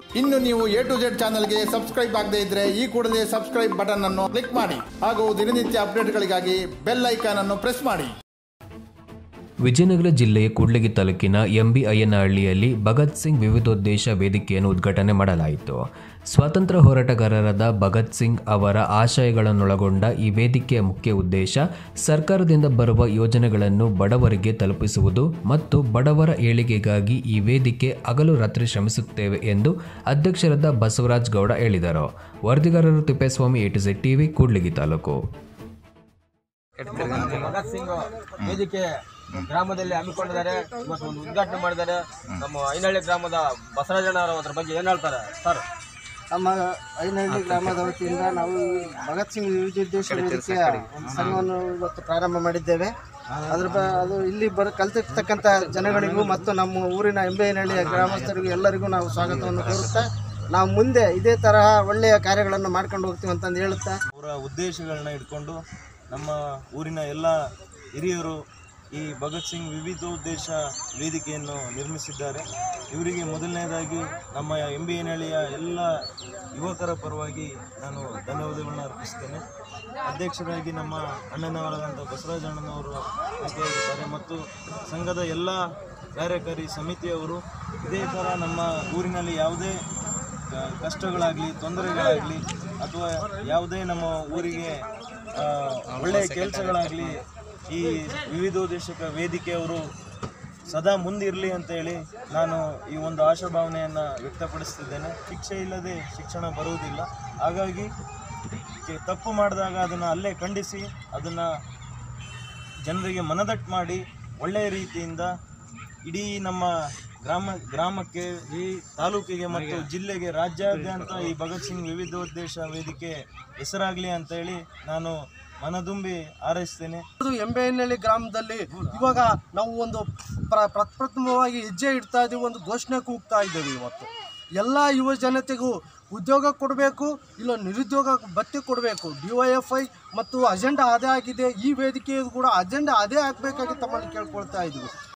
ಇನ್ನು ನೀವು A to Z ಚಾನಲ್ಗೆ ಸಬ್ಸ್ಕ್ರೈಬ್ ಆಗದೇ ಇದ್ರೆ ಈ ಕೂಡಲೇ ಸಬ್ಸ್ಕ್ರೈಬ್ ಬಟನ್ ಅನ್ನು ಕ್ಲಿಕ್ ಮಾಡಿ ಹಾಗೂ ದಿನನಿತ್ಯ ಅಪ್ಡೇಟ್ಗಳಿಗಾಗಿ ಬೆಲ್ ಐಕಾನ್ ಅನ್ನು ಪ್ರೆಸ್ ಮಾಡಿ ವಿಜಯನಗರ ಜಿಲ್ಲೆಯ ಕೂಡ್ಲಿಗಿ ತಾಲೂಕಿನ ಎಂಬಿಅಯ್ಯನಹಳ್ಳಿಯಲ್ಲಿ ಭಗತ್ ಸಿಂಗ್ ವಿವಿಧೋದ್ದೇಶ ವೇದಿಕೆಯನ್ನು ಉದ್ಘಾಟನೆ ಮಾಡಲಾಯಿತು ಸ್ವಾತಂತ್ರ್ಯ ಹೋರಾಟಗಾರರಾದ ಭಗತ್ ಸಿಂಗ್ ಅವರ ಆಶಯಗಳನ್ನೊಳಗೊಂಡ ಈ ವೇದಿಕೆಯ ಮುಖ್ಯ ಉದ್ದೇಶ ಸರ್ಕಾರದಿಂದ ಬರುವ ಯೋಜನೆಗಳನ್ನು ಬಡವರಿಗೆ ತಲುಪಿಸುವುದು ಮತ್ತು ಬಡವರ ಏಳಿಗೆಗಾಗಿ ಈ ವೇದಿಕೆ ಹಗಲು ರಾತ್ರಿ ಶ್ರಮಿಸುತ್ತೇವೆ ಎಂದು ಅಧ್ಯಕ್ಷರಾದ ಬಸವರಾಜ್ ಗೌಡ ಹೇಳಿದರು ವರದಿಗಾರರು Thippeswamy A to Z TV Kudligi taluk Bhagat Singh ವೇದಿಕೆ ಗ್ರಾಮದಲ್ಲಿ ಹಮ್ಮಿಕೊಂಡಿದ್ದಾರೆ ಇವತ್ತು ಒಂದು ಉದ್ಘಾಟನೆ ಮಾಡಿದ್ದಾರೆ ನಮ್ಮ ಐನಹಳ್ಳಿ ಗ್ರಾಮದ ಬಸವರಾಜಣ್ಣ ಅವರು ಅದ್ರ ಬಗ್ಗೆ ಏನ್ ಹೇಳ್ತಾರೆ ಸರ್ ನಮ್ಮ ಐನಹಳ್ಳಿ ಗ್ರಾಮದ ವತಿಯಿಂದ ನಾವು ಈ ಭಗತ್ ಸಿಂಗ್ ವಿವಿಧೋದ್ದೇಶ ವೇದಿಕೆಯ ಒಂದು ಸಂಘವನ್ನು ಇವತ್ತು ಪ್ರಾರಂಭ ಮಾಡಿದ್ದೇವೆ ಅದ್ರ ಬ ಅದು ಇಲ್ಲಿ ಬರ ಕಲ್ತಿರ್ತಕ್ಕಂಥ ಜನಗಳಿಗೂ ಮತ್ತು ನಮ್ಮ ಊರಿನ ಎಂಬೇನಹಳ್ಳಿಯ ಗ್ರಾಮಸ್ಥರಿಗೂ ಎಲ್ಲರಿಗೂ ನಾವು ಸ್ವಾಗತವನ್ನು ಕೋರುತ್ತಾ ನಾವು ಮುಂದೆ ಇದೇ ತರಹ ಒಳ್ಳೆಯ ಕಾರ್ಯಗಳನ್ನು ಮಾಡ್ಕೊಂಡು ಹೋಗ್ತೀವಿ ಅಂತಂದು ಹೇಳುತ್ತಾ ಅವರ ಉದ್ದೇಶಗಳನ್ನ ಇಟ್ಕೊಂಡು ನಮ್ಮ ಊರಿನ ಎಲ್ಲ ಹಿರಿಯರು ಈ ಭಗತ್ ಸಿಂಗ್ ವಿವಿಧೋದ್ದೇಶ ವೇದಿಕೆಯನ್ನು ನಿರ್ಮಿಸಿದ್ದಾರೆ ಇವರಿಗೆ ಮೊದಲನೇದಾಗಿ ನಮ್ಮ ಎಂ ಬಿ ಎನಹಳ್ಳಿಯ ಎಲ್ಲ ಯುವಕರ ಪರವಾಗಿ ನಾನು ಧನ್ಯವಾದಗಳನ್ನ ಅರ್ಪಿಸ್ತೇನೆ ಅಧ್ಯಕ್ಷರಾಗಿ ನಮ್ಮ ಅಣ್ಣನವರಾದಂಥ ಬಸವರಾಜ ಅಣ್ಣನವರು ಆಯ್ಕೆಯಾಗಿದ್ದಾರೆ ಮತ್ತು ಸಂಘದ ಎಲ್ಲ ಕಾರ್ಯಕಾರಿ ಸಮಿತಿಯವರು ಇದೇ ಥರ ನಮ್ಮ ಊರಿನಲ್ಲಿ ಯಾವುದೇ ಆ, ಕಷ್ಟಗಳಾಗಲಿ ತೊಂದರೆಗಳಾಗಲಿ ಅಥವಾ ಯಾವುದೇ ನಮ್ಮ ಊರಿಗೆ ಆ, ಒಳ್ಳೆಯ ಕೆಲಸಗಳಾಗಲಿ ಈ ವಿವಿಧೋದ್ದೇಶಕ ವೇದಿಕೆಯವರು ಸದಾ ಮುಂದಿರಲಿ ಅಂತೇಳಿ ನಾನು ಈ ಒಂದು ಆಶಾಭಾವನೆಯನ್ನು ವ್ಯಕ್ತಪಡಿಸ್ತಿದ್ದೇನೆ ಶಿಕ್ಷೆ ಇಲ್ಲದೆ ಶಿಕ್ಷಣ ಬರುವುದಿಲ್ಲ ಹಾಗಾಗಿ ಕೆ- ತಪ್ಪು ಮಾಡಿದಾಗ ಅದನ್ನು ಅಲ್ಲೇ ಖಂಡಿಸಿ ಅದನ್ನು ಜನರಿಗೆ ಮನದಟ್ಟು ಮಾಡಿ ಒಳ್ಳೆಯ ರೀತಿಯಿಂದ ಇಡೀ ನಮ್ಮ ಗ್ರಾಮ ಗ್ರಾಮಕ್ಕೆ ಈ ತಾಲೂಕಿಗೆ ಮತ್ತು ಜಿಲ್ಲೆಗೆ ರಾಜ್ಯಾದ್ಯಂತ ಈ ಭಗತ್ ಸಿಂಗ್ ವಿವಿಧೋದ್ದೇಶ ವೇದಿಕೆ ಹೆಸರಾಗಲಿ ಅಂತೇಳಿ ನಾನು ಮನದುಂಬಿ ಹಾರೈಸ್ತೇನೆ ಅದು ಎಂಬೇನಹಳ್ಳಿ ಗ್ರಾಮದಲ್ಲಿ ಇವಾಗ ನಾವು ಒಂದು ಪ್ರ ಪ್ರಪ್ರಥಮವಾಗಿ ಹೆಜ್ಜೆ ಇಡ್ತಾ ಇದ್ದೀವಿ ಒಂದು ಘೋಷಣೆ ಕೂಗ್ತಾ ಇದ್ದೇವೆ ಇವತ್ತು ಎಲ್ಲ ಯುವ ಜನತೆಗೂ ಉದ್ಯೋಗ ಕೊಡಬೇಕು ಇಲ್ಲ ನಿರುದ್ಯೋಗ ಭತ್ಯೆ ಕೊಡಬೇಕು ಡಿ ವೈ ಎಫ್ ಐ ಮತ್ತು ಅಜೆಂಡಾ ಅದೇ ಆಗಿದೆ ಈ ವೇದಿಕೆಯು ಕೂಡ ಅಜೆಂಡಾ ಅದೇ ಆಗಬೇಕಾಗಿ ತಮ್ಮಲ್ಲಿ ಕೇಳ್ಕೊಳ್ತಾ ಇದ್ದೀವಿ